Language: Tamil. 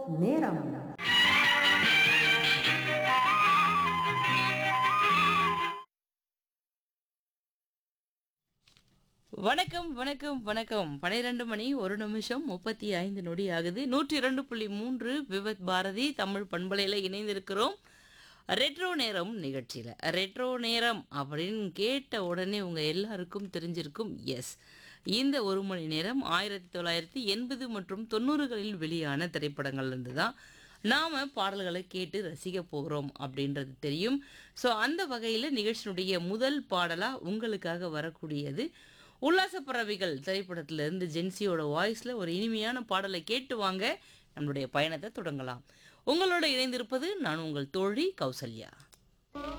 நேரம் வணக்கம் வணக்கம் வணக்கம் பன்னிரெண்டு மணி ஒரு நிமிஷம் முப்பத்தி ஐந்து நொடி ஆகுது நூற்றி இரண்டு புள்ளி மூன்று விவத் பாரதி தமிழ் பண்பலையில் இணைந்திருக்கிறோம் ரெட்ரோ நேரம் நிகழ்ச்சியில் ரெட்ரோ நேரம் அப்படின்னு கேட்ட உடனே உங்கள் எல்லாருக்கும் தெரிஞ்சிருக்கும் எஸ் இந்த ஒரு மணி நேரம் ஆயிரத்தி தொள்ளாயிரத்தி எண்பது மற்றும் தொண்ணூறுகளில் வெளியான திரைப்படங்கள்லேருந்து தான் நாம் பாடல்களை கேட்டு ரசிக்க போகிறோம் அப்படின்றது தெரியும் ஸோ அந்த வகையில் நிகழ்ச்சியினுடைய முதல் பாடலாக உங்களுக்காக வரக்கூடியது உல்லாச பறவைகள் திரைப்படத்திலிருந்து ஜென்சியோட வாய்ஸில் ஒரு இனிமையான பாடலை கேட்டு வாங்க நம்மளுடைய பயணத்தை தொடங்கலாம் உங்களோட இணைந்திருப்பது நான் உங்கள் தோழி கௌசல்யா